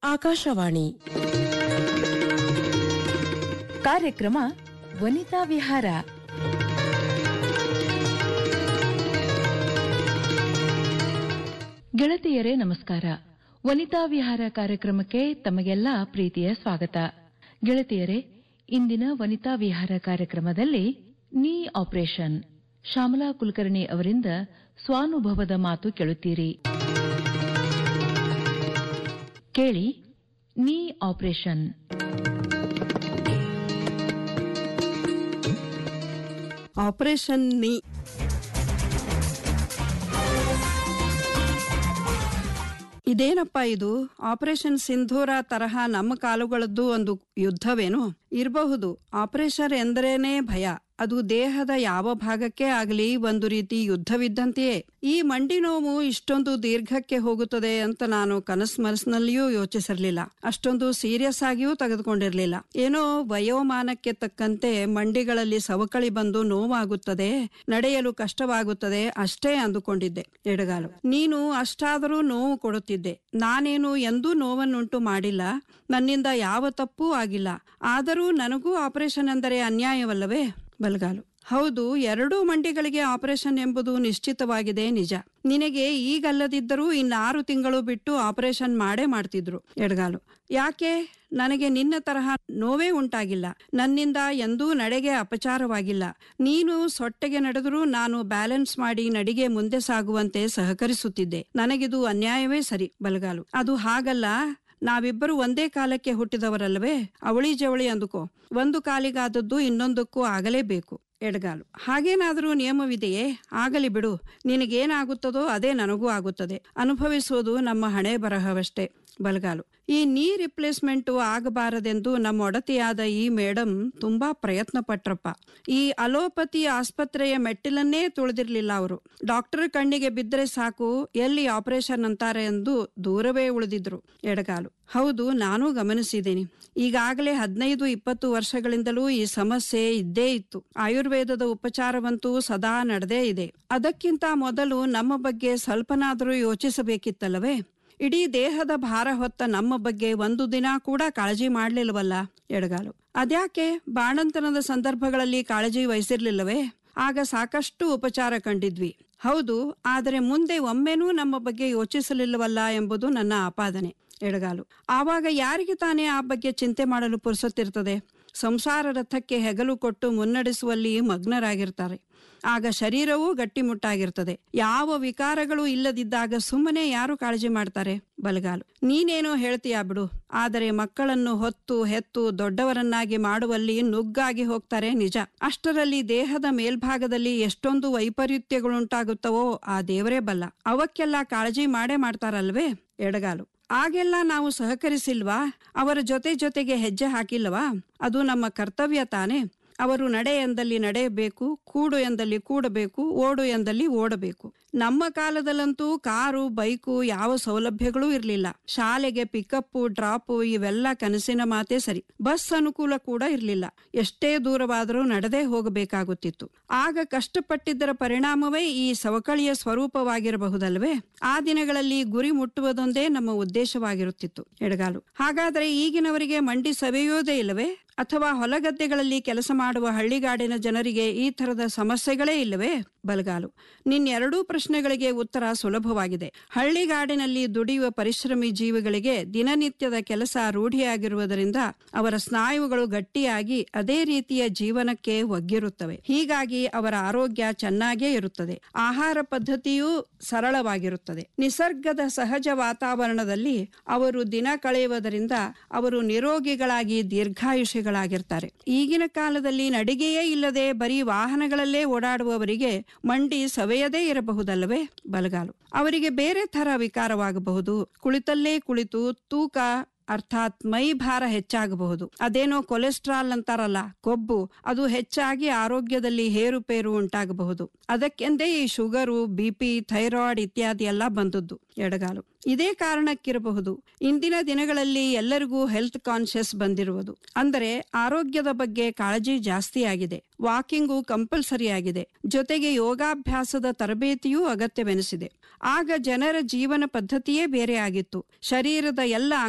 ಆಕಾಶವಾಣಿ ಕಾರ್ಯಕ್ರಮ ವನಿತಾ ವಿಹಾರ ಗೆಳತಿಯರೇ ನಮಸ್ಕಾರ ವನಿತಾ ವಿಹಾರ ಕಾರ್ಯಕ್ರಮಕ್ಕೆ ತಮಗೆಲ್ಲ ಪ್ರೀತಿಯ ಸ್ವಾಗತ ಗೆಳತಿಯರೇ ಇಂದಿನ ವನಿತಾ ವಿಹಾರ ಕಾರ್ಯಕ್ರಮದಲ್ಲಿ ನೀ ಆಪರೇಷನ್ ಶ್ಯಾಮಲಾ ಕುಲಕರ್ಣಿ ಅವರಿಂದ ಸ್ವಾನುಭವದ ಮಾತು ಕೇಳುತ್ತೀರಿ ಕೇಳಿ ನೀ ಆಪರೇಷನ್ ಆಪರೇಷನ್ ನೀ ಇದೇನಪ್ಪ ಇದು ಆಪರೇಷನ್ ಸಿಂಧೂರ ತರಹ ನಮ್ಮ ಕಾಲುಗಳದ್ದು ಒಂದು ಯುದ್ಧವೇನು ಇರಬಹುದು ಆಪರೇಷನ್ ಎಂದರೇನೆ ಭಯ ಅದು ದೇಹದ ಯಾವ ಭಾಗಕ್ಕೆ ಆಗಲಿ ಒಂದು ರೀತಿ ಯುದ್ಧವಿದ್ದಂತೆಯೇ ಈ ಮಂಡಿ ನೋವು ಇಷ್ಟೊಂದು ದೀರ್ಘಕ್ಕೆ ಹೋಗುತ್ತದೆ ಅಂತ ನಾನು ಕನಸು ಮನಸ್ಸಿನಲ್ಲಿಯೂ ಯೋಚಿಸಿರ್ಲಿಲ್ಲ ಅಷ್ಟೊಂದು ಸೀರಿಯಸ್ ಆಗಿಯೂ ತೆಗೆದುಕೊಂಡಿರ್ಲಿಲ್ಲ ಏನೋ ವಯೋಮಾನಕ್ಕೆ ತಕ್ಕಂತೆ ಮಂಡಿಗಳಲ್ಲಿ ಸವಕಳಿ ಬಂದು ನೋವಾಗುತ್ತದೆ ನಡೆಯಲು ಕಷ್ಟವಾಗುತ್ತದೆ ಅಷ್ಟೇ ಅಂದುಕೊಂಡಿದ್ದೆ ಎಡಗಾಲು ನೀನು ಅಷ್ಟಾದರೂ ನೋವು ಕೊಡುತ್ತಿದ್ದೆ ನಾನೇನು ಎಂದೂ ನೋವನ್ನುಂಟು ಮಾಡಿಲ್ಲ ನನ್ನಿಂದ ಯಾವ ತಪ್ಪೂ ಆಗಿಲ್ಲ ಆದರೂ ನನಗೂ ಆಪರೇಷನ್ ಎಂದರೆ ಅನ್ಯಾಯವಲ್ಲವೇ ಬಲಗಾಲು ಹೌದು ಎರಡೂ ಮಂಡಿಗಳಿಗೆ ಆಪರೇಷನ್ ಎಂಬುದು ನಿಶ್ಚಿತವಾಗಿದೆ ನಿಜ ನಿನಗೆ ಈಗಲ್ಲದಿದ್ದರೂ ಇನ್ನಾರು ತಿಂಗಳು ಬಿಟ್ಟು ಆಪರೇಷನ್ ಮಾಡೇ ಮಾಡ್ತಿದ್ರು ಎಡಗಾಲು ಯಾಕೆ ನನಗೆ ನಿನ್ನ ತರಹ ನೋವೇ ಉಂಟಾಗಿಲ್ಲ ನನ್ನಿಂದ ಎಂದೂ ನಡೆಗೆ ಅಪಚಾರವಾಗಿಲ್ಲ ನೀನು ಸೊಟ್ಟೆಗೆ ನಡೆದರೂ ನಾನು ಬ್ಯಾಲೆನ್ಸ್ ಮಾಡಿ ನಡಿಗೆ ಮುಂದೆ ಸಾಗುವಂತೆ ಸಹಕರಿಸುತ್ತಿದ್ದೆ ನನಗಿದು ಅನ್ಯಾಯವೇ ಸರಿ ಬಲಗಾಲು ಅದು ಹಾಗಲ್ಲ ನಾವಿಬ್ಬರು ಒಂದೇ ಕಾಲಕ್ಕೆ ಹುಟ್ಟಿದವರಲ್ಲವೇ ಅವಳಿ ಜವಳಿ ಅಂದುಕೋ ಒಂದು ಕಾಲಿಗಾದದ್ದು ಇನ್ನೊಂದಕ್ಕೂ ಆಗಲೇಬೇಕು ಎಡಗಾಲು ಹಾಗೇನಾದರೂ ನಿಯಮವಿದೆಯೇ ಆಗಲಿ ಬಿಡು ನಿನಗೇನಾಗುತ್ತದೋ ಅದೇ ನನಗೂ ಆಗುತ್ತದೆ ಅನುಭವಿಸುವುದು ನಮ್ಮ ಹಣೆ ಬರಹವಷ್ಟೇ ಬಲಗಾಲು ಈ ನೀ ರಿಪ್ಲೇಸ್ಮೆಂಟು ಆಗಬಾರದೆಂದು ನಮ್ಮ ಒಡತಿಯಾದ ಈ ಮೇಡಮ್ ತುಂಬಾ ಪ್ರಯತ್ನ ಪಟ್ರಪ್ಪ ಈ ಅಲೋಪತಿ ಆಸ್ಪತ್ರೆಯ ಮೆಟ್ಟಿಲನ್ನೇ ತುಳಿದಿರ್ಲಿಲ್ಲ ಅವರು ಡಾಕ್ಟರ್ ಕಣ್ಣಿಗೆ ಬಿದ್ದರೆ ಸಾಕು ಎಲ್ಲಿ ಆಪರೇಷನ್ ಅಂತಾರೆ ಎಂದು ದೂರವೇ ಉಳಿದಿದ್ರು ಎಡಗಾಲು ಹೌದು ನಾನು ಗಮನಿಸಿದ್ದೀನಿ ಈಗಾಗಲೇ ಹದಿನೈದು ಇಪ್ಪತ್ತು ವರ್ಷಗಳಿಂದಲೂ ಈ ಸಮಸ್ಯೆ ಇದ್ದೇ ಇತ್ತು ಆಯುರ್ವೇದದ ಉಪಚಾರವಂತೂ ಸದಾ ನಡೆದೇ ಇದೆ ಅದಕ್ಕಿಂತ ಮೊದಲು ನಮ್ಮ ಬಗ್ಗೆ ಸ್ವಲ್ಪನಾದರೂ ಯೋಚಿಸಬೇಕಿತ್ತಲ್ಲವೇ ಇಡೀ ದೇಹದ ಭಾರ ಹೊತ್ತ ನಮ್ಮ ಬಗ್ಗೆ ಒಂದು ದಿನ ಕೂಡ ಕಾಳಜಿ ಮಾಡ್ಲಿಲ್ವಲ್ಲ ಎಡಗಾಲು ಅದ್ಯಾಕೆ ಬಾಣಂತನದ ಸಂದರ್ಭಗಳಲ್ಲಿ ಕಾಳಜಿ ವಹಿಸಿರ್ಲಿಲ್ಲವೇ ಆಗ ಸಾಕಷ್ಟು ಉಪಚಾರ ಕಂಡಿದ್ವಿ ಹೌದು ಆದರೆ ಮುಂದೆ ಒಮ್ಮೆನೂ ನಮ್ಮ ಬಗ್ಗೆ ಯೋಚಿಸಲಿಲ್ಲವಲ್ಲ ಎಂಬುದು ನನ್ನ ಆಪಾದನೆ ಎಡಗಾಲು ಆವಾಗ ಯಾರಿಗೆ ತಾನೇ ಆ ಬಗ್ಗೆ ಚಿಂತೆ ಮಾಡಲು ಪುರುಸೊತ್ತಿರ್ತದೆ ಸಂಸಾರ ರಥಕ್ಕೆ ಹೆಗಲು ಕೊಟ್ಟು ಮುನ್ನಡೆಸುವಲ್ಲಿ ಮಗ್ನರಾಗಿರ್ತಾರೆ ಆಗ ಶರೀರವೂ ಗಟ್ಟಿಮುಟ್ಟಾಗಿರ್ತದೆ ಯಾವ ವಿಕಾರಗಳು ಇಲ್ಲದಿದ್ದಾಗ ಸುಮ್ಮನೆ ಯಾರು ಕಾಳಜಿ ಮಾಡ್ತಾರೆ ಬಲಗಾಲು ನೀನೇನೋ ಹೇಳ್ತೀಯ ಬಿಡು ಆದರೆ ಮಕ್ಕಳನ್ನು ಹೊತ್ತು ಹೆತ್ತು ದೊಡ್ಡವರನ್ನಾಗಿ ಮಾಡುವಲ್ಲಿ ನುಗ್ಗಾಗಿ ಹೋಗ್ತಾರೆ ನಿಜ ಅಷ್ಟರಲ್ಲಿ ದೇಹದ ಮೇಲ್ಭಾಗದಲ್ಲಿ ಎಷ್ಟೊಂದು ವೈಪರೀತ್ಯಗಳುಂಟಾಗುತ್ತವೋ ಆ ದೇವರೇ ಬಲ್ಲ ಅವಕ್ಕೆಲ್ಲ ಕಾಳಜಿ ಮಾಡೇ ಮಾಡ್ತಾರಲ್ವೇ ಎಡಗಾಲು ಆಗೆಲ್ಲ ನಾವು ಸಹಕರಿಸಿಲ್ವಾ ಅವರ ಜೊತೆ ಜೊತೆಗೆ ಹೆಜ್ಜೆ ಹಾಕಿಲ್ಲವಾ ಅದು ನಮ್ಮ ಕರ್ತವ್ಯ ತಾನೇ ಅವರು ನಡೆ ಎಂದಲ್ಲಿ ನಡೆಯಬೇಕು ಕೂಡು ಎಂದಲ್ಲಿ ಕೂಡಬೇಕು ಓಡು ಎಂದಲ್ಲಿ ಓಡಬೇಕು ನಮ್ಮ ಕಾಲದಲ್ಲಂತೂ ಕಾರು ಬೈಕು ಯಾವ ಸೌಲಭ್ಯಗಳೂ ಇರಲಿಲ್ಲ ಶಾಲೆಗೆ ಪಿಕಪ್ಪು ಡ್ರಾಪು ಇವೆಲ್ಲ ಕನಸಿನ ಮಾತೇ ಸರಿ ಬಸ್ ಅನುಕೂಲ ಕೂಡ ಇರಲಿಲ್ಲ ಎಷ್ಟೇ ದೂರವಾದರೂ ನಡೆದೇ ಹೋಗಬೇಕಾಗುತ್ತಿತ್ತು ಆಗ ಕಷ್ಟಪಟ್ಟಿದ್ದರ ಪರಿಣಾಮವೇ ಈ ಸವಕಳಿಯ ಸ್ವರೂಪವಾಗಿರಬಹುದಲ್ವೇ ಆ ದಿನಗಳಲ್ಲಿ ಗುರಿ ಮುಟ್ಟುವುದೊಂದೇ ನಮ್ಮ ಉದ್ದೇಶವಾಗಿರುತ್ತಿತ್ತು ಎಡಗಾಲು ಹಾಗಾದರೆ ಈಗಿನವರಿಗೆ ಮಂಡಿ ಸವೆಯೋದೇ ಇಲ್ಲವೇ ಅಥವಾ ಹೊಲಗದ್ದೆಗಳಲ್ಲಿ ಕೆಲಸ ಮಾಡುವ ಹಳ್ಳಿಗಾಡಿನ ಜನರಿಗೆ ಈ ತರದ ಸಮಸ್ಯೆಗಳೇ ಇಲ್ಲವೇ ಬಲಗಾಲು ನಿನ್ನೆರಡೂ ಪ್ರಶ್ನೆಗಳಿಗೆ ಉತ್ತರ ಸುಲಭವಾಗಿದೆ ಹಳ್ಳಿಗಾಡಿನಲ್ಲಿ ದುಡಿಯುವ ಪರಿಶ್ರಮಿ ಜೀವಿಗಳಿಗೆ ದಿನನಿತ್ಯದ ಕೆಲಸ ರೂಢಿಯಾಗಿರುವುದರಿಂದ ಅವರ ಸ್ನಾಯುಗಳು ಗಟ್ಟಿಯಾಗಿ ಅದೇ ರೀತಿಯ ಜೀವನಕ್ಕೆ ಒಗ್ಗಿರುತ್ತವೆ ಹೀಗಾಗಿ ಅವರ ಆರೋಗ್ಯ ಚೆನ್ನಾಗೇ ಇರುತ್ತದೆ ಆಹಾರ ಪದ್ಧತಿಯೂ ಸರಳವಾಗಿರುತ್ತದೆ ನಿಸರ್ಗದ ಸಹಜ ವಾತಾವರಣದಲ್ಲಿ ಅವರು ದಿನ ಕಳೆಯುವುದರಿಂದ ಅವರು ನಿರೋಗಿಗಳಾಗಿ ದೀರ್ಘಾಯುಷಿಗಳಾಗಿರ್ತಾರೆ ಈಗಿನ ಕಾಲದಲ್ಲಿ ನಡಿಗೆಯೇ ಇಲ್ಲದೆ ಬರೀ ವಾಹನಗಳಲ್ಲೇ ಓಡಾಡುವವರಿಗೆ ಮಂಡಿ ಸವೆಯದೇ ಇರಬಹುದಲ್ಲವೇ ಬಲಗಾಲು ಅವರಿಗೆ ಬೇರೆ ತರ ವಿಕಾರವಾಗಬಹುದು ಕುಳಿತಲ್ಲೇ ಕುಳಿತು ತೂಕ ಅರ್ಥಾತ್ ಮೈ ಭಾರ ಹೆಚ್ಚಾಗಬಹುದು ಅದೇನೋ ಕೊಲೆಸ್ಟ್ರಾಲ್ ಅಂತಾರಲ್ಲ ಕೊಬ್ಬು ಅದು ಹೆಚ್ಚಾಗಿ ಆರೋಗ್ಯದಲ್ಲಿ ಹೇರುಪೇರು ಉಂಟಾಗಬಹುದು ಅದಕ್ಕೆಂದೇ ಈ ಶುಗರು ಬಿಪಿ ಥೈರಾಯ್ಡ್ ಇತ್ಯಾದಿ ಎಲ್ಲ ಬಂದದ್ದು ಎಡಗಾಲು ಇದೇ ಕಾರಣಕ್ಕಿರಬಹುದು ಇಂದಿನ ದಿನಗಳಲ್ಲಿ ಎಲ್ಲರಿಗೂ ಹೆಲ್ತ್ ಕಾನ್ಶಿಯಸ್ ಬಂದಿರುವುದು ಅಂದರೆ ಆರೋಗ್ಯದ ಬಗ್ಗೆ ಕಾಳಜಿ ಜಾಸ್ತಿ ಆಗಿದೆ ವಾಕಿಂಗು ಕಂಪಲ್ಸರಿ ಆಗಿದೆ ಜೊತೆಗೆ ಯೋಗಾಭ್ಯಾಸದ ತರಬೇತಿಯೂ ಅಗತ್ಯವೆನಿಸಿದೆ ಆಗ ಜನರ ಜೀವನ ಪದ್ಧತಿಯೇ ಬೇರೆ ಆಗಿತ್ತು ಶರೀರದ ಎಲ್ಲ